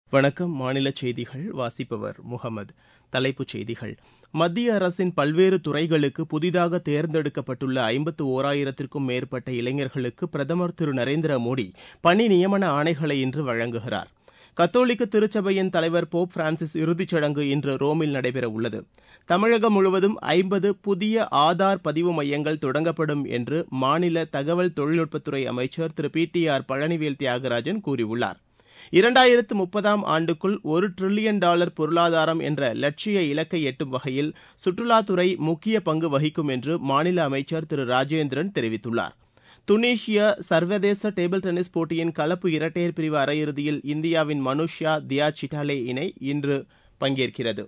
வணக்கம் மாநில செய்திகள் வாசிப்பவர் முகமது தலைப்புச் செய்திகள் மத்திய அரசின் பல்வேறு துறைகளுக்கு புதிதாக தேர்ந்தெடுக்கப்பட்டுள்ள ஐம்பத்து ஓராயிரத்திற்கும் மேற்பட்ட இளைஞர்களுக்கு பிரதமர் திரு நரேந்திர மோடி பணி நியமன ஆணைகளை இன்று வழங்குகிறார் கத்தோலிக்க திருச்சபையின் தலைவர் போப் பிரான்சிஸ் இறுதிச் சடங்கு இன்று ரோமில் நடைபெறவுள்ளது தமிழகம் முழுவதும் ஐம்பது புதிய ஆதார் பதிவு மையங்கள் தொடங்கப்படும் என்று மாநில தகவல் தொழில்நுட்பத்துறை அமைச்சர் Thiru P T R Palanivel Thiagarajan கூறியுள்ளார் இரண்டாயிரத்து முப்பதாம் ஆண்டுக்குள் ஒரு டிரில்லியன் டாலர் பொருளாதாரம் என்ற லட்சிய இலக்கை எட்டும் வகையில் சுற்றுலாத்துறை முக்கிய பங்கு வகிக்கும் என்று மாநில அமைச்சர் திரு ராஜேந்திரன் தெரிவித்துள்ளார் துனிஷியா சர்வதேச டேபிள் டென்னிஸ் போட்டியின் கலப்பு இரட்டையர் பிரிவு அரையிறுதியில் இந்தியாவின் மனுஷ்யா தியா சிட்டாலே இணை இன்று பங்கேற்கிறது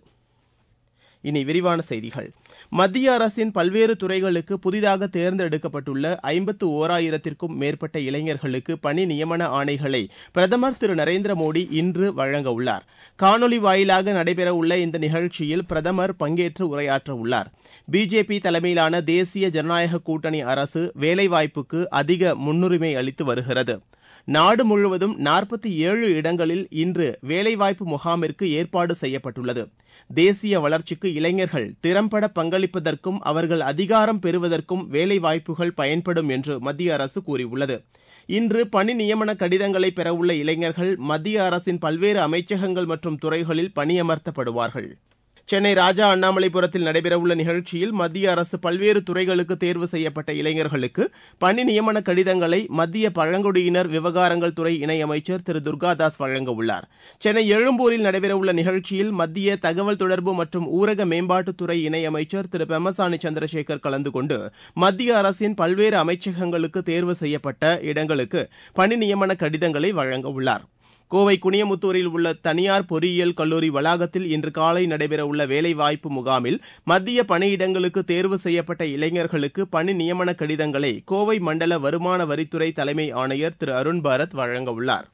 இனி விரிவான செய்திகள் மத்திய அரசின் பல்வேறு துறைகளுக்கு புதிதாக தேர்ந்தெடுக்கப்பட்டுள்ள ஐம்பத்து ஓராயிரத்திற்கும் மேற்பட்ட இளைஞர்களுக்கு பணி நியமன ஆணைகளை பிரதமர் திரு நரேந்திர மோடி இன்று வழங்க உள்ளார் காணொலி வாயிலாக நடைபெறவுள்ள இந்த நிகழ்ச்சியில் பிரதமர் பங்கேற்று உரையாற்ற உள்ளார் பிஜேபி தலைமையிலான தேசிய ஜனநாயக கூட்டணி அரசு வேலைவாய்ப்புக்கு அதிக முன்னுரிமை அளித்து வருகிறது நாடு முழுவதும் நாற்பத்தி ஏழு இடங்களில் இன்று வேலைவாய்ப்பு முகாமிற்கு ஏற்பாடு செய்யப்பட்டுள்ளது தேசிய வளர்ச்சிக்கு இளைஞர்கள் திறம்பட பங்களிப்பதற்கும் அவர்கள் அதிகாரம் பெறுவதற்கும் வேலைவாய்ப்புகள் பயன்படும் என்று மத்திய அரசு கூறியுள்ளது இன்று பணி நியமன கடிதங்களை பெறவுள்ள இளைஞர்கள் மத்திய அரசின் பல்வேறு அமைச்சகங்கள் மற்றும் துறைகளில் பணியமர்த்தப்படுவார்கள் சென்னை ராஜா அண்ணாமலைபுரத்தில் நடைபெறவுள்ள நிகழ்ச்சியில் மத்திய அரசு பல்வேறு துறைகளுக்கு தேர்வு செய்யப்பட்ட இளைஞர்களுக்கு பணி நியமன கடிதங்களை மத்திய பழங்குடியினர் விவகாரங்கள் துறை இணையமைச்சர் திரு துர்காதாஸ் வழங்க உள்ளார் சென்னை எழும்பூரில் நடைபெறவுள்ள நிகழ்ச்சியில் மத்திய தகவல் தொடர்பு மற்றும் ஊரக மேம்பாட்டுத்துறை இணையமைச்சர் திரு பெம்மசானி சந்திரசேகர் கலந்து கொண்டு மத்திய அரசின் பல்வேறு அமைச்சகங்களுக்கு தேர்வு செய்யப்பட்ட இடங்களுக்கு பணி நியமன கடிதங்களை வழங்க உள்ளார் கோவை குனியமுத்தூரில் உள்ள தனியார் பொறியியல் கல்லூரி வளாகத்தில் இன்று காலை நடைபெறவுள்ள வேலைவாய்ப்பு முகாமில் மத்திய பணியிடங்களுக்கு தேர்வு செய்யப்பட்ட இளைஞர்களுக்கு பணி நியமன கடிதங்களை கோவை மண்டல வருமான வரித்துறை தலைமை ஆணையர் திரு அருண் பாரத் வழங்க உள்ளார்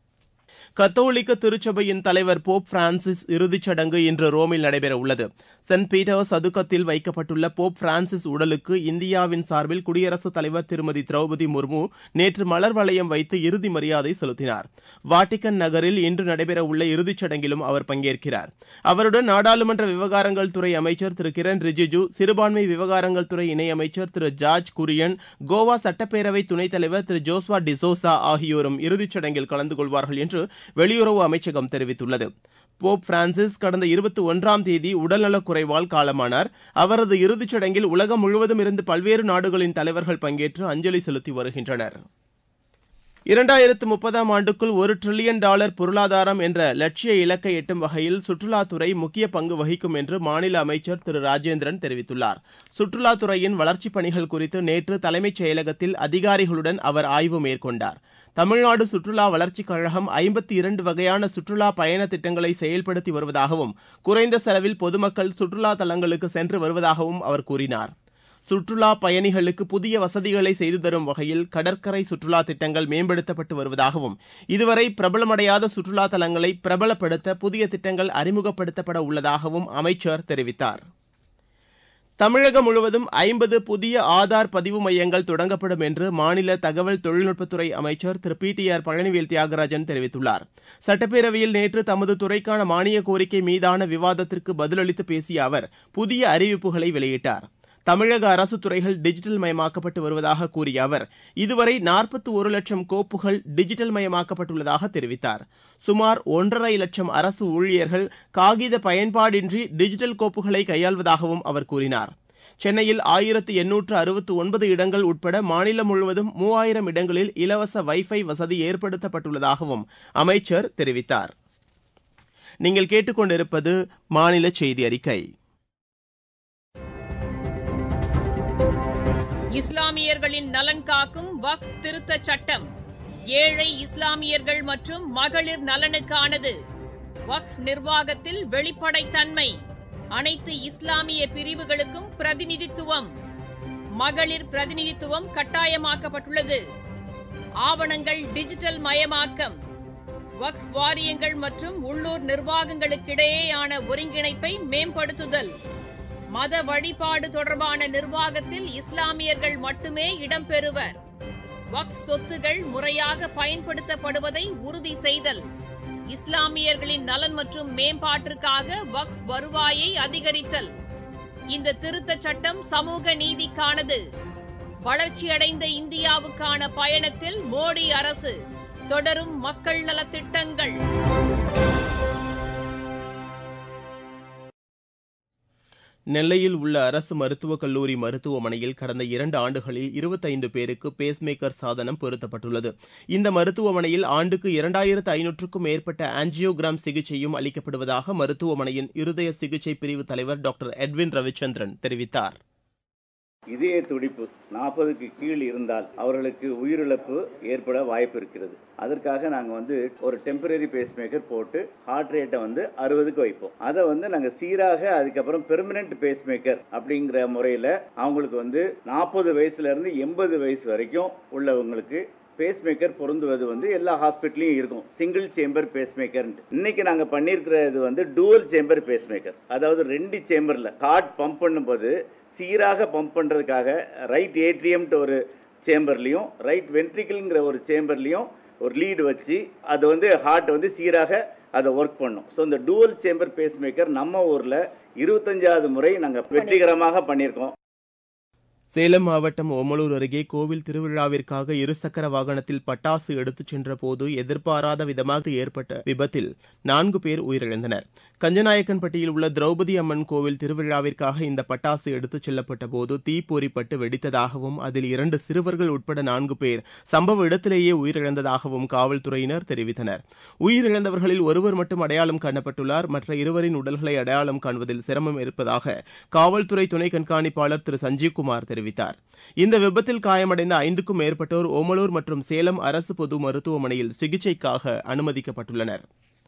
கத்தோலிக்க திருச்சபையின் தலைவர் போப் பிரான்சிஸ் இறுதிச் சடங்கு இன்று ரோமில் நடைபெறவுள்ளது சென்ட் பீட்டர்ஸ் சதுக்கத்தில் வைக்கப்பட்டுள்ள போப் பிரான்சிஸ் உடலுக்கு இந்தியாவின் சார்பில் குடியரசுத் தலைவர் திருமதி திரௌபதி முர்மு நேற்று மலர் வளையம் வைத்து இறுதி மரியாதை செலுத்தினார் வாட்டிகன் நகரில் இன்று நடைபெறவுள்ள இறுதிச் சடங்கிலும் அவர் பங்கேற்கிறார் அவருடன் நாடாளுமன்ற விவகாரங்கள் துறை அமைச்சர் திரு கிரண் ரிஜிஜு சிறுபான்மை விவகாரங்கள் துறை இணையமைச்சர் திரு ஜார்ஜ் குரியன் கோவா சட்டப்பேரவை துணைத் தலைவர் திரு ஜோஸ்வா டிசோசா ஆகியோரும் இறுதிச் சடங்கில் கலந்து கொள்வார்கள் என்று வெளியுறவு அமைச்சகம் தெரிவித்துள்ளது போப் பிரான்சிஸ் கடந்த இருபத்தி ஒன்றாம் தேதி உடல்நலக் குறைவால் காலமானார் அவரது இறுதிச் சடங்கில் உலகம் முழுவதும் இருந்து பல்வேறு நாடுகளின் தலைவர்கள் பங்கேற்று அஞ்சலி செலுத்தி வருகின்றனர் இரண்டாயிரத்து முப்பதாம் ஆண்டுக்குள் ஒரு டிரில்லியன் டாலர் பொருளாதாரம் என்ற லட்சிய இலக்கை எட்டும் வகையில் சுற்றுலாத்துறை முக்கிய பங்கு வகிக்கும் என்று மாநில அமைச்சர் திரு ராஜேந்திரன் தெரிவித்துள்ளார் சுற்றுலாத்துறையின் வளர்ச்சிப் பணிகள் குறித்து நேற்று தலைமைச் செயலகத்தில் அதிகாரிகளுடன் அவர் ஆய்வு மேற்கொண்டார் தமிழ்நாடு சுற்றுலா வளர்ச்சிக் கழகம் ஐம்பத்தி இரண்டு வகையான சுற்றுலா பயண திட்டங்களை செயல்படுத்தி வருவதாகவும் குறைந்த செலவில் பொதுமக்கள் சுற்றுலா தலங்களுக்கு சென்று வருவதாகவும் அவர் கூறினார் சுற்றுலா பயணிகளுக்கு புதிய வசதிகளை செய்து தரும் வகையில் கடற்கரை சுற்றுலா திட்டங்கள் மேம்படுத்தப்பட்டு வருவதாகவும் இதுவரை பிரபலமடையாத சுற்றுலா தலங்களை பிரபலப்படுத்த புதிய திட்டங்கள் அறிமுகப்படுத்தப்பட உள்ளதாகவும் அமைச்சர் தெரிவித்தார் தமிழகம் முழுவதும் ஐம்பது புதிய ஆதார் பதிவு மையங்கள் தொடங்கப்படும் என்று மாநில தகவல் தொழில்நுட்பத்துறை அமைச்சர் Thiru P T R Palanivel Thiagarajan தெரிவித்துள்ளார் சட்டப்பேரவையில் நேற்று தமது துறைக்கான மானிய கோரிக்கை மீதான விவாதத்திற்கு பதிலளித்து பேசிய அவர் புதிய அறிவிப்புகளை வெளியிட்டார் தமிழக அரசு துறைகள் டிஜிட்டல் மயமாக்கப்பட்டு வருவதாக கூறிய அவர் இதுவரை நாற்பத்தி ஒரு லட்சம் கோப்புகள் டிஜிட்டல் மயமாக்கப்பட்டுள்ளதாக தெரிவித்தார் சுமார் ஒன்றரை லட்சம் அரசு ஊழியர்கள் காகித பயன்பாடின்றி டிஜிட்டல் கோப்புகளை கையாள்வதாகவும் அவர் கூறினார் சென்னையில் ஆயிரத்து எண்ணூற்று அறுபத்து ஒன்பது இடங்கள் உட்பட மாநிலம் முழுவதும் மூவாயிரம் இடங்களில் இலவச வைஃபை வசதி ஏற்படுத்தப்பட்டுள்ளதாகவும் அமைச்சர் தெரிவித்தார் நீங்கள் கேட்டுக்கொண்டிருப்பது மாநில செய்தி அறிக்கை இஸ்லாமியர்களின் நலன் காக்கும் வக் திருத்த சட்டம் ஏழை இஸ்லாமியர்கள் மற்றும் மகளிர் நலனுக்கானது வக் நிர்வாகத்தில் வெளிப்படைத்தன்மை அனைத்து இஸ்லாமிய பிரிவுகளுக்கும் பிரதிநிதித்துவம் மகளிர் பிரதிநிதித்துவம் கட்டாயமாக்கப்பட்டுள்ளது ஆவணங்கள் டிஜிட்டல் மயமாக்கம் வக் வாரியங்கள் மற்றும் உள்ளூர் நிர்வாகங்களுக்கிடையேயான ஒருங்கிணைப்பை மேம்படுத்துதல் மத வழிபாடு தொடர்பான நிர்வாகத்தில் இஸ்லாமியர்கள் மட்டுமே இடம்பெறுவர் வக்ஃப் சொத்துகள் முறையாக பயன்படுத்தப்படுவதை உறுதி செய்தல் இஸ்லாமியர்களின் நலன் மற்றும் மேம்பாட்டிற்காக வக்ஃப் வருவாயை அதிகரித்தல் இந்த திருத்தச் சட்டம் சமூக நீதிக்கானது வளர்ச்சியடைந்த இந்தியாவுக்கான பயணத்தில் மோடி அரசு தொடரும் மக்கள் நலத்திட்டங்கள் நெல்லையில் உள்ள அரசு மருத்துவக் கல்லூரி மருத்துவமனையில் கடந்த இரண்டு ஆண்டுகளில் இருபத்தைந்து பேருக்கு பேஸ்மேக்கர் சாதனம் பொருத்தப்பட்டுள்ளது இந்த மருத்துவமனையில் ஆண்டுக்கு இரண்டாயிரத்து ஐநூற்றுக்கும் மேற்பட்ட ஆஞ்சியோகிராம் சிகிச்சையும் அளிக்கப்படுவதாக மருத்துவமனையின் இருதய சிகிச்சை பிரிவு தலைவர் டாக்டர் எட்வின் ரவிச்சந்திரன் தெரிவித்தார் இதய துடிப்பு நாற்பதுக்கு கீழ் இருந்தால் அவர்களுக்கு உயிரிழப்பு ஏற்பட வாய்ப்பு இருக்கிறது அதற்காக நாங்கள் வந்து ஒரு டெம்பரரி பேஸ்மேக்கர் போட்டு ஹார்ட் ரேட்டை வந்து அறுபதுக்கு வைப்போம் அதை வந்து நாங்கள் சீராக அதுக்கப்புறம் பெர்மனன்ட் பேஸ்மேக்கர் அப்படிங்கிற முறையில் அவங்களுக்கு வந்து நாற்பது வயசுல இருந்து எண்பது வயசு வரைக்கும் உள்ளவங்களுக்கு பேஸ்மேக்கர் பொருந்துவது வந்து எல்லா ஹாஸ்பிட்டலையும் இருக்கும் சிங்கிள் சேம்பர் பேஸ்மேக்கர் இன்னைக்கு நாங்க பண்ணியிருக்கிறது வந்து டூவல் சேம்பர் பேஸ்மேக்கர் அதாவது ரெண்டு சேம்பர்ல ஹார்ட் பம்ப் பண்ணும்போது சீராக பம்ப் பண்றதுக்காக ரைட் ஏட்ரியம்ட்டு ஒரு சேம்பர்லையும் ரைட் வென்ட்ரிக்கிள்ங்கிற ஒரு சேம்பர்லையும் ஒரு லீடு வச்சு அது வந்து ஹார்ட் வந்து சீராக அதை ஒர்க் பண்ணும் ஸோ இந்த டூவல் சேம்பர் பேஸ்மேக்கர் நம்ம ஊர்ல இருபத்தஞ்சாவது முறை நாங்கள் வெற்றிகரமாக பண்ணியிருக்கோம் சேலம் மாவட்டம் ஓமலூர் அருகே கோவில் திருவிழாவிற்காக இருசக்கர வாகனத்தில் பட்டாசு எடுத்துச் சென்ற போது எதிர்பாராத விதமாக ஏற்பட்ட விபத்தில் நான்கு பேர் உயிரிழந்தனர் கஞ்சநாயக்கன்பட்டியில் உள்ள திரௌபதி அம்மன் கோவில் திருவிழாவிற்காக இந்த பட்டாசு எடுத்துச் செல்லப்பட்ட போது தீப்பொறிப்பட்டு வெடித்ததாகவும் அதில் இரண்டு சிறுவர்கள் உட்பட நான்கு பேர் சம்பவ இடத்திலேயே உயிரிழந்ததாகவும் காவல்துறையினர் தெரிவித்தனர் உயிரிழந்தவர்களில் ஒருவர் மட்டும் அடையாளம் காணப்பட்டுள்ளார் மற்ற இருவரின் உடல்களை அடையாளம் காண்பதில் சிரமம் இருப்பதாக காவல்துறை துணை கண்காணிப்பாளர் திரு சஞ்சீவ்குமார் தெரிவித்தார் இந்த விபத்தில் காயமடைந்த ஐந்துக்கும் மேற்பட்டோர் ஓமலூர் மற்றும் சேலம் அரசு பொது மருத்துவமனையில் சிகிச்சைக்காக அனுமதிக்கப்பட்டுள்ளனர்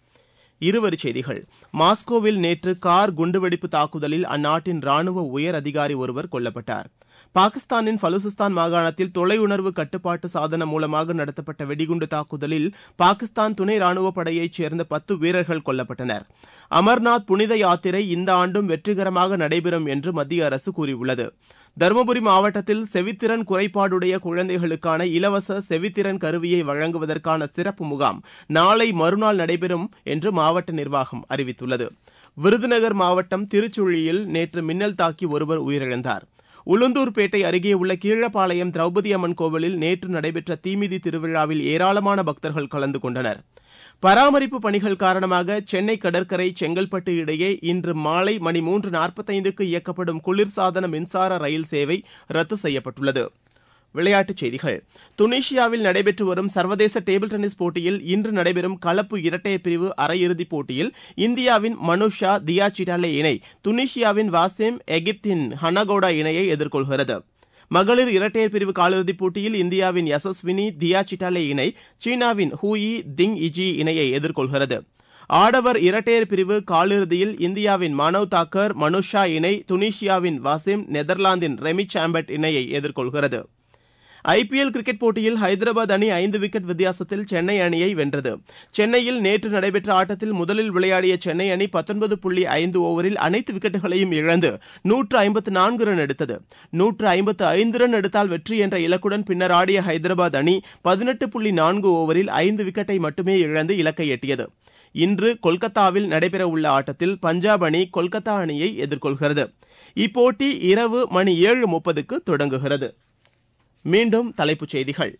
இருவரிச் செய்திகள் மாஸ்கோவில் நேற்று கார் குண்டுவெடிப்பு தாக்குதலில் அந்நாட்டின் ராணுவ உயர் அதிகாரி ஒருவர் கொல்லப்பட்டார் பாகிஸ்தானின் பலுசிஸ்தான் மாகாணத்தில் தொலையுணர்வு கட்டுப்பாட்டு சாதனம் மூலமாக நடத்தப்பட்ட வெடிகுண்டு தாக்குதலில் பாகிஸ்தான் துணை ராணுவப் படையைச் சேர்ந்த பத்து வீரர்கள் கொல்லப்பட்டனர் அமர்நாத் புனித யாத்திரை இந்த ஆண்டும் வெற்றிகரமாக நடைபெறும் என்று மத்திய அரசு கூறியுள்ளது தருமபுரி மாவட்டத்தில் செவித்திறன் குறைபாடுடைய குழந்தைகளுக்கான இலவச செவித்திறன் கருவியை வழங்குவதற்கான சிறப்பு முகாம் நாளை மறுநாள் நடைபெறும் என்று மாவட்ட நிர்வாகம் அறிவித்துள்ளது விருதுநகர் மாவட்டம் திருச்சுழியில் நேற்று மின்னல் தாக்கி ஒருவர் உயிரிழந்தார் உளுந்தூர்பேட்டை அருகே உள்ள கீழப்பாளையம் திரௌபதி அம்மன் கோவிலில் நேற்று நடைபெற்ற தீமிதி திருவிழாவில் ஏராளமான பக்தர்கள் கலந்து கொண்டனர் பராமரிப்பு பணிகள் காரணமாக சென்னை கடற்கரை செங்கல்பட்டு இடையே இன்று மாலை மணி மூன்று நாற்பத்தைந்துக்கு இயக்கப்படும் குளிர்சாதன மின்சார ரயில் சேவை ரத்து செய்யப்பட்டுள்ளது விளையாட்டுச் செய்திகள் துனிஷியாவில் நடைபெற்று வரும் சர்வதேச டேபிள் டென்னிஸ் போட்டியில் இன்று நடைபெறும் கலப்பு இரட்டையர் பிரிவு அரையிறுதிப் போட்டியில் இந்தியாவின் மனுஷா தியா சிட்டாலே இணை துனிஷியாவின் வாசிம் எகிப்தின் ஹனகோடா இணையை எதிர்கொள்கிறது மகளிர் இரட்டையர் பிரிவு காலிறுதிப் போட்டியில் இந்தியாவின் யசஸ்வினி தியா சிட்டாலே இணை சீனாவின் ஹூயி திங் இஜி இணையை எதிர்கொள்கிறது ஆடவர் இரட்டையர் பிரிவு காலிறுதியில் இந்தியாவின் மானவ் தாக்கர் மனுஷா இணை துனிஷியாவின் வாசிம் நெதர்லாந்தின் ரெமி சாம்பட் இணையை எதிர்கொள்கிறது ஐபிஎல் கிரிக்கெட் போட்டியில் ஹைதராபாத் அணி ஐந்து விக்கெட் வித்தியாசத்தில் சென்னை அணியை வென்றது சென்னையில் நேற்று நடைபெற்ற ஆட்டத்தில் முதலில் விளையாடிய சென்னை அணி பத்தொன்பது புள்ளி ஐந்து ஓவரில் அனைத்து விக்கெட்டுகளையும் இழந்து நூற்று ஐம்பத்து நான்கு ரன் எடுத்தது நூற்று ஐம்பத்து ஐந்து ரன் எடுத்தால் வெற்றி என்ற இலக்குடன் பின்னர் ஆடிய ஹைதராபாத் அணி பதினெட்டு புள்ளி நான்கு ஓவரில் ஐந்து விக்கெட்டை மட்டுமே இழந்து இலக்கை எட்டியது இன்று கொல்கத்தாவில் நடைபெறவுள்ள ஆட்டத்தில் பஞ்சாப் அணி கொல்கத்தா அணியை எதிர்கொள்கிறது இப்போட்டி இரவு மணி ஏழு முப்பதுக்கு தொடங்குகிறது மீண்டும் தலைப்புச் செய்திகள்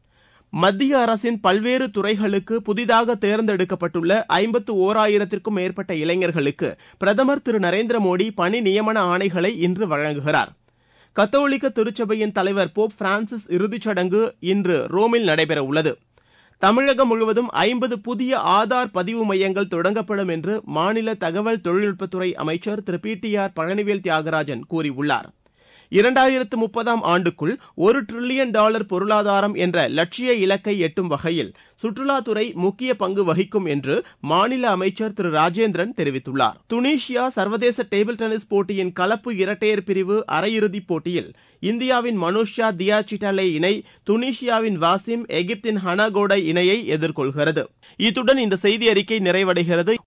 மத்திய அரசின் பல்வேறு துறைகளுக்கு புதிதாக தேர்ந்தெடுக்கப்பட்டுள்ள ஐம்பத்து ஓராயிரத்திற்கும் மேற்பட்ட இளைஞர்களுக்கு பிரதமர் திரு நரேந்திர மோடி பணி நியமன ஆணைகளை இன்று வழங்குகிறார் கத்தோலிக்க திருச்சபையின் தலைவர் போப் பிரான்சிஸ் இறுதிச் சடங்கு இன்று ரோமில் நடைபெறவுள்ளது தமிழகம் முழுவதும் ஐம்பது புதிய ஆதார் பதிவு மையங்கள் தொடங்கப்படும் என்று மாநில தகவல் தொழில்நுட்பத்துறை அமைச்சர் Thiru P T R Palanivel Thiagarajan கூறியுள்ளார் இரண்டாயிரத்து முப்பதாம் ஆண்டுக்குள் ஒரு டிரில்லியன் டாலர் பொருளாதாரம் என்ற லட்சிய இலக்கை எட்டும் வகையில் சுற்றுலாத்துறை முக்கிய பங்கு வகிக்கும் என்று மாநில அமைச்சர் திரு ராஜேந்திரன் தெரிவித்துள்ளார் துனிஷியா சர்வதேச டேபிள் டென்னிஸ் போட்டியின் கலப்பு இரட்டையர் பிரிவு அரையிறுதிப் போட்டியில் இந்தியாவின் மனுஷா தியா சிட்டாலே இணை துனிஷியாவின் வாசிம் எகிப்தின் ஹனாகோடை இணையை எதிர்கொள்கிறது இத்துடன் இந்த செய்தி அறிக்கை நிறைவடைகிறது